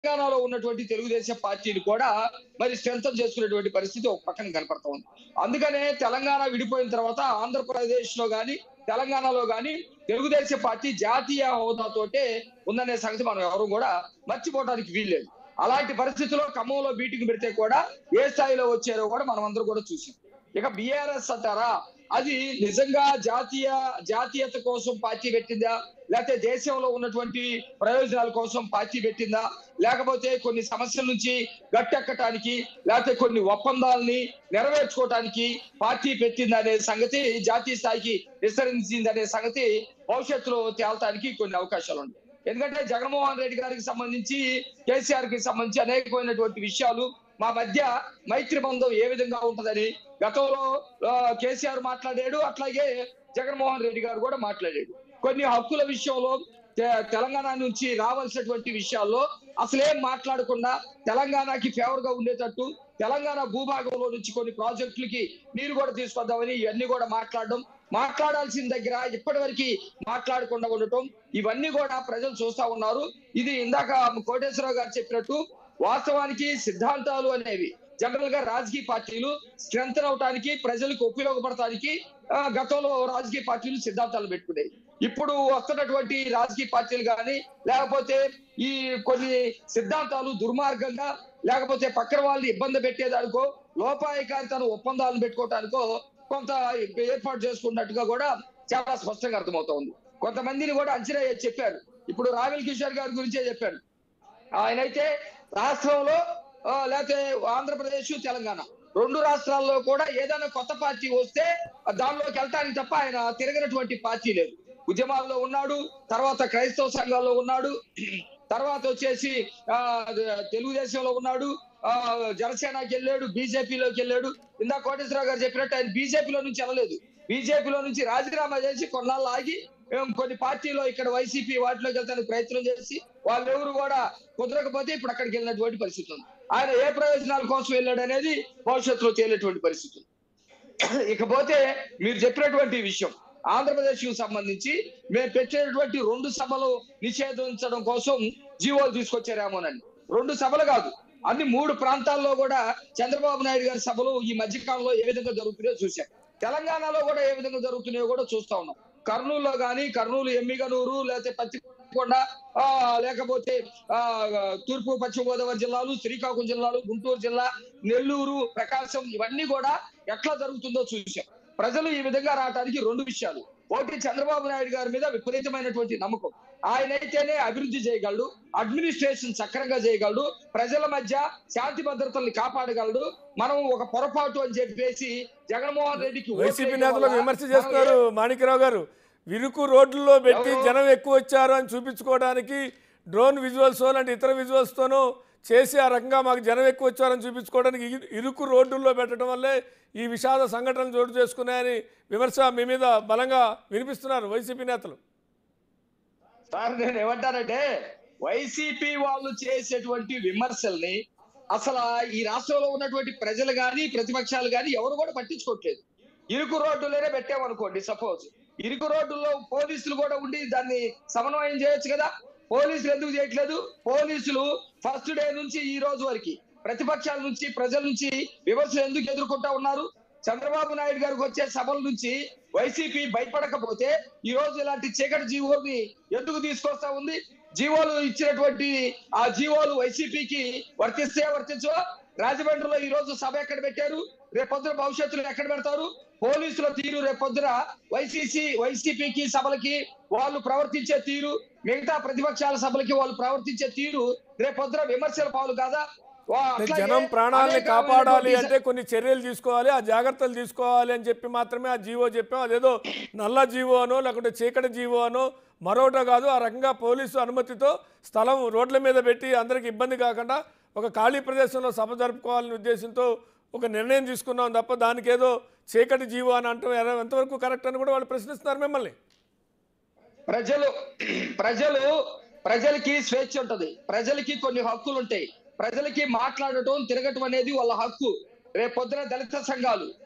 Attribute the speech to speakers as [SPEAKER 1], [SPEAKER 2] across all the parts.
[SPEAKER 1] తెలంగాణలో ఉన్నటువంటి తెలుగుదేశం పార్టీని కూడా మరి స్ట్రెంథన్ చేసుకునేటువంటి పరిస్థితి ఒక పక్కన కనపడతా ఉంది అందుకనే తెలంగాణ విడిపోయిన తర్వాత ఆంధ్రప్రదేశ్ లో గాని తెలంగాణలో గాని తెలుగుదేశం పార్టీ జాతీయ హోదాతోటే ఉందనే సంగతి మనం ఎవరు కూడా మర్చిపోవడానికి వీల్లేదు అలాంటి పరిస్థితుల్లో ఖమ్మంలో మీటింగ్ పెడితే కూడా ఏ స్థాయిలో వచ్చారో కూడా మనం అందరూ కూడా చూసాం ఇక బిఆర్ఎస్ అంటారా అది నిజంగా జాతీయ జాతీయత కోసం పార్టీ పెట్టిందా లేకపోతే దేశంలో ఉన్నటువంటి ప్రయోజనాల కోసం పార్టీ పెట్టిందా లేకపోతే కొన్ని సమస్యల నుంచి గట్టెక్కటానికి లేకపోతే కొన్ని ఒప్పందాలని నెరవేర్చుకోవటానికి పార్టీ పెట్టింది అనే సంగతి జాతీయ స్థాయికి విస్తరించింది అనే సంగతి భవిష్యత్తులో తేలటానికి కొన్ని అవకాశాలు ఉన్నాయి ఎందుకంటే జగన్మోహన్ రెడ్డి గారికి సంబంధించి కేసీఆర్ కి సంబంధించి అనేకమైనటువంటి విషయాలు మా మధ్య మైత్రి బంధం ఏ విధంగా ఉంటదని గతంలో ఆ, కేసీఆర్ మాట్లాడాడు అట్లాగే జగన్మోహన్ రెడ్డి గారు కూడా మాట్లాడాడు కొన్ని హక్కుల విషయంలో తె- తెలంగాణ నుంచి రావాల్సినటువంటి విషయాల్లో అసలేం మాట్లాడకుండా తెలంగాణకి ఫేవర్ గా ఉండేటట్టు తెలంగాణ భూభాగంలో నుంచి కొన్ని ప్రాజెక్టులకి నీరు కూడా తీసుకొద్దామని ఇవన్నీ కూడా మాట్లాడడం మాట్లాడాల్సిన దగ్గర ఇప్పటి వరకు మాట్లాడకుండా ఉండటం ఇవన్నీ కూడా ప్రజలు చూస్తా ఉన్నారు ఇది ఇందాక కోటేశ్వరరావు గారు చెప్పినట్టు వాస్తవానికి సిద్ధాంతాలు అనేవి జనరల్ గా రాజకీయ పార్టీలు స్ట్రెంగ్ అవటానికి ప్రజలకు ఉపయోగపడటానికి ఆ, గతంలో రాజకీయ పార్టీలు సిద్ధాంతాలు పెట్టుకునేవి ఇప్పుడు వస్తున్నటువంటి రాజకీయ పార్టీలు కానీ లేకపోతే ఈ కొన్ని సిద్ధాంతాలు దుర్మార్గంగా లేకపోతే పక్కన వాళ్ళని ఇబ్బంది పెట్టేదానికో లోపాయకారితన ఒప్పందాలను పెట్టుకోవటానికో కొంత ఏర్పాటు చేసుకున్నట్టుగా కూడా చాలా స్పష్టంగా అర్థమవుతోంది కొంతమందిని కూడా అంచనా వేసి చెప్పారు ఇప్పుడు రావెల్ కిషోర్ గారి గురించే చెప్పారు ఆయనైతే రాష్ట్రంలో ఆ, లేకపోతే ఆంధ్రప్రదేశ్ తెలంగాణ రెండు రాష్ట్రాల్లో కూడా ఏదైనా కొత్త పార్టీ వస్తే దానిలోకి వెళ్తానికి తప్ప ఆయన తిరగనటువంటి పార్టీ లేదు ఉద్యమాల్లో ఉన్నాడు తర్వాత క్రైస్తవ సంఘాల్లో ఉన్నాడు తర్వాత వచ్చేసి ఆ తెలుగుదేశంలో ఉన్నాడు ఆ జనసేనకి వెళ్ళాడు బీజేపీలోకి వెళ్ళాడు ఇందా కోటేశ్వరరావు గారు చెప్పినట్టు ఆయన బీజేపీలో నుంచి వెళ్ళలేదు బీజేపీలో నుంచి రాజీనామా చేసి కొన్నాళ్ళు ఆగి ఏం కొన్ని పార్టీలో ఇక్కడ వైసీపీ వాటిలోకి వెళ్తానికి ప్రయత్నం చేసి వాళ్ళెవరు కూడా కుదరకపోతే ఇప్పుడు అక్కడికి వెళ్ళినటువంటి పరిస్థితి ఉంది ఆయన ఏ ప్రయోజనాల కోసం వెళ్ళాడు అనేది భవిష్యత్తులో తేలేటువంటి పరిస్థితి ఉంది ఇకపోతే మీరు చెప్పినటువంటి విషయం ఆంధ్రప్రదేశ్ కు సంబంధించి మేము పెట్టేటువంటి రెండు సభలు నిషేధించడం కోసం జీవోలు తీసుకొచ్చారేమోనండి రెండు సభలు కాదు అన్ని మూడు ప్రాంతాల్లో కూడా చంద్రబాబు నాయుడు గారి సభలు ఈ మధ్య కాలంలో ఏ విధంగా జరుగుతున్నాయో చూశాం తెలంగాణలో కూడా ఏ విధంగా జరుగుతున్నాయో కూడా చూస్తా ఉన్నాం కర్నూలులో గాని కర్నూలు ఎమ్మిగనూరు లేకపోతే పత్తికొండ ఆ, లేకపోతే ఆ తూర్పు పశ్చిమ గోదావరి జిల్లాలు శ్రీకాకుళం జిల్లాలు గుంటూరు జిల్లా నెల్లూరు ప్రకాశం ఇవన్నీ కూడా ఎట్లా జరుగుతుందో చూశాం ప్రజలు ఈ విధంగా రావడానికి రెండు విషయాలు ఒకటి చంద్రబాబు నాయుడు గారి మీద విపరీతమైనటువంటి నమ్మకం ఆయనైతేనే అభివృద్ధి చేయగలడు అడ్మినిస్ట్రేషన్ చక్రంగా చేయగలడు ప్రజల మధ్య శాంతి భద్రతల్ని కాపాడగలడు మనం ఒక పొరపాటు అని చెప్పేసి జగన్మోహన్ రెడ్డికి ఓట్లు
[SPEAKER 2] వైసీపీ
[SPEAKER 1] వేయడం
[SPEAKER 2] నేతలు
[SPEAKER 1] వల్ల
[SPEAKER 2] విమర్శ
[SPEAKER 1] మనం
[SPEAKER 2] చేస్తున్నారు మాణిక్యరావు గారు విరుకు రోడ్లలో పెట్టి
[SPEAKER 1] ఎవరు?
[SPEAKER 2] జనం ఎక్కువ వచ్చారు అని చూపించుకోవడానికి డ్రోన్ విజువల్స్ లాంటి ఇతర విజువల్స్తోనూ చేసి ఆ రకంగా మాకు జనం ఎక్కువ వచ్చారని చూపించుకోవడానికి ఇరు- ఇరుకు రోడ్డుల్లో పెట్టడం వల్లే ఈ విషాద సంఘటనలు చోటు చేసుకున్నాయని విమర్శ మీ మీద బలంగా వినిపిస్తున్నారు వైసీపీ నేతలు
[SPEAKER 1] సార్ నేను ఏమంటానంటే వైసీపీ వాళ్ళు చేసేటువంటి విమర్శల్ని అసలు ఈ రాష్ట్రంలో ఉన్నటువంటి ప్రజలు గాని ప్రతిపక్షాలు గాని ఎవరు కూడా పట్టించుకోవట్లేదు ఇరుకు రోడ్డులోనే పెట్టామనుకోండి సపోజ్ ఇరుకు రోడ్డుల్లో పోలీసులు కూడా ఉండి దాన్ని సమన్వయం చేయొచ్చు కదా పోలీసులు ఎందుకు చేయట్లేదు పోలీసులు ఫస్ట్ డే నుంచి ఈ రోజు వరకు ప్రతిపక్షాల నుంచి ప్రజల నుంచి విమర్శలు ఎందుకు ఎదుర్కొంటా ఉన్నారు చంద్రబాబు నాయుడు గారికి వచ్చే సభల నుంచి వైసీపీ భయపడకపోతే ఈ రోజు ఇలాంటి చీకటి జీవోని ఎందుకు తీసుకొస్తా ఉంది జీవోలు ఇచ్చినటువంటి ఆ జీవోలు వైసీపీకి వర్తిస్తే వర్తించవా రాజమండ్రిలో ఈ రోజు సభ ఎక్కడ పెట్టారు రేపొద్దున భవిష్యత్తులో ఎక్కడ పెడతారు పోలీసుల తీరు రేపొద్దున వైసీసీ వైసీపీకి సభలకి వాళ్ళు ప్రవర్తించే తీరు మిగతా ప్రతిపక్షాల సభలకి వాళ్ళు ప్రవర్తించే తీరు రేపొద్దున విమర్శల పాలు కాదా వా- అట్లాగే
[SPEAKER 2] జనం ప్రాణాలని
[SPEAKER 1] అనేకమైనటువంటి
[SPEAKER 2] కాపాడాలి అంటే కొన్ని చర్యలు తీసుకోవాలి ఆ జాగ్రత్తలు తీసుకోవాలి అని చెప్పి మాత్రమే ఆ జీవో చెప్పాం అదేదో నల్ల జీవో అనో లేకుంటే చీకటి జీవో అనో మరోటో కాదు ఆ రకంగా పోలీసు అనుమతితో స్థలం రోడ్ల మీద పెట్టి అందరికి ఇబ్బంది కాకుండా ఒక ఖాళీ ప్రదేశంలో సభ జరుపుకోవాలనే ఉద్దేశంతో ఒక నిర్ణయం తీసుకున్నాం తప్ప దానికి ఏదో చీకటి జీవో అని అంటాం ఎర- ఎంతవరకు కరెక్ట్ అని కూడా వాళ్ళు ప్రశ్నిస్తున్నారు మిమ్మల్ని
[SPEAKER 1] ప్రజలు ప్రజలు ప్రజలకి స్వేచ్ఛ ఉంటది ప్రజలకి కొన్ని హక్కులు ఉంటాయి ప్రజలకి మాట్లాడటం తిరగటం అనేది వాళ్ళ హక్కు రేపు పొద్దున దళిత సంఘాలు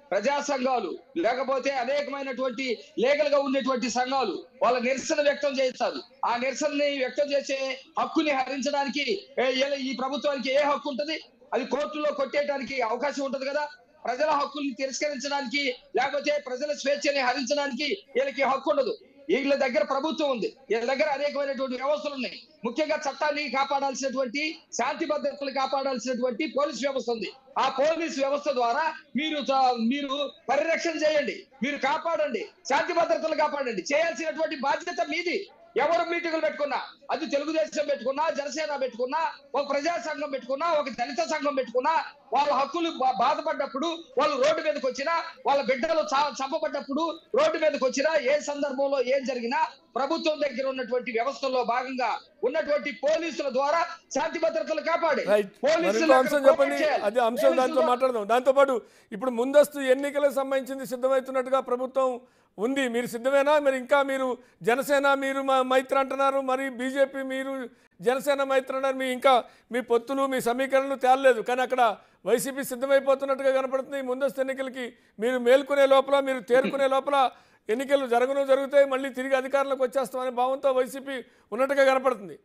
[SPEAKER 1] ప్రజా సంఘాలు లేకపోతే అనేకమైనటువంటి లీగల్ గా ఉండేటువంటి సంఘాలు వాళ్ళ నిరసన వ్యక్తం చేస్తారు ఆ నిరసనని వ్యక్తం చేసే హక్కుని హరించడానికి ఏ- ఏ- ఈ ప్రభుత్వానికి ఏ హక్కు ఉంటది అది కోర్టులో కొట్టేయడానికి అవకాశం ఉంటది కదా ప్రజల హక్కుల్ని తిరస్కరించడానికి లేకపోతే ప్రజల స్వేచ్ఛని హరించడానికి వీళ్ళకి హక్కు ఉండదు వీళ్ళ దగ్గర ప్రభుత్వం ఉంది వీళ్ళ దగ్గర అనేకమైనటువంటి వ్యవస్థలు ఉన్నాయి ముఖ్యంగా చట్టాన్ని కాపాడాల్సినటువంటి శాంతి భద్రతలు కాపాడాల్సినటువంటి పోలీస్ వ్యవస్థ ఉంది ఆ పోలీస్ వ్యవస్థ ద్వారా మీరు చ- మీరు పరిరక్షణ చేయండి మీరు కాపాడండి శాంతి భద్రతలు కాపాడండి చేయాల్సినటువంటి బాధ్యత మీది ఎవరు మీటింగులు పెట్టుకున్నా అది తెలుగుదేశం పెట్టుకున్నా జనసేన పెట్టుకున్నా ఒక ప్రజా సంఘం పెట్టుకున్నా ఒక దళిత సంఘం పెట్టుకున్నా వాళ్ళ హక్కులు బా- బాధపడ్డప్పుడు వాళ్ళు రోడ్డు మీదకి వచ్చినా వాళ్ళ బిడ్డలు చ- చంపబడ్డప్పుడు రోడ్డు మీదకి వచ్చినా ఏ సందర్భంలో ఏం జరిగినా ప్రభుత్వం దగ్గర ఉన్నటువంటి వ్యవస్థలో భాగంగా ఉన్నటువంటి పోలీసుల ద్వారా శాంతి భద్రతలు కాపాడే
[SPEAKER 2] రైట్ మరి ఇంకో అంశం చెప్పండి అదే అంశం దాంతో మాట్లాడదాం దాంతో పాటు ఇప్పుడు ముందస్తు ఎన్నికలకు సంబంధించింది సిద్ధమవుతున్నట్టుగా ప్రభుత్వం ఉంది మీరు సిద్ధమేనా మరి ఇంకా మీరు జనసేన మీరు మా మైత్రి అంటున్నారు మరి బీజేపీ మీరు జనసేన మైత్రి అన్నారు మీ ఇంకా మీ పొత్తులు మీ సమీకరణలు తేలలేదు కానీ అక్కడ వైసీపీ సిద్ధమైపోతున్నట్టుగా కనపడుతుంది ఈ ముందస్తు ఎన్నికలకి మీరు మేల్కొనే లోపల మీరు తేరుకునే లోపల ఎన్నికలు జరగను జరుగుతాయి మళ్ళీ తిరిగి అధికారంలోకి వచ్చేస్తామనే భావంతో వైసీపీ ఉన్నట్టుగా కనపడుతుంది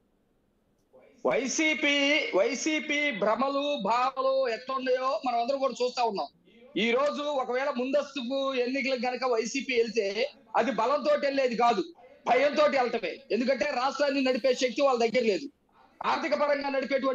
[SPEAKER 1] వైసీపీ వైసీపీ భ్రమలు భావలు ఎట్లున్నాయో మనం అందరం కూడా చూస్తా ఉన్నాం ఈ రోజు ఒకవేళ ముందస్తుకు ఎన్నికలకు గనక వైసీపీ వెళ్తే అది బలంతో వెళ్ళేది కాదు భయంతో వెళ్తమే ఎందుకంటే రాష్ట్రాన్ని నడిపే శక్తి వాళ్ళ దగ్గర లేదు ఆర్థిక పరంగా నడిపేటువంటి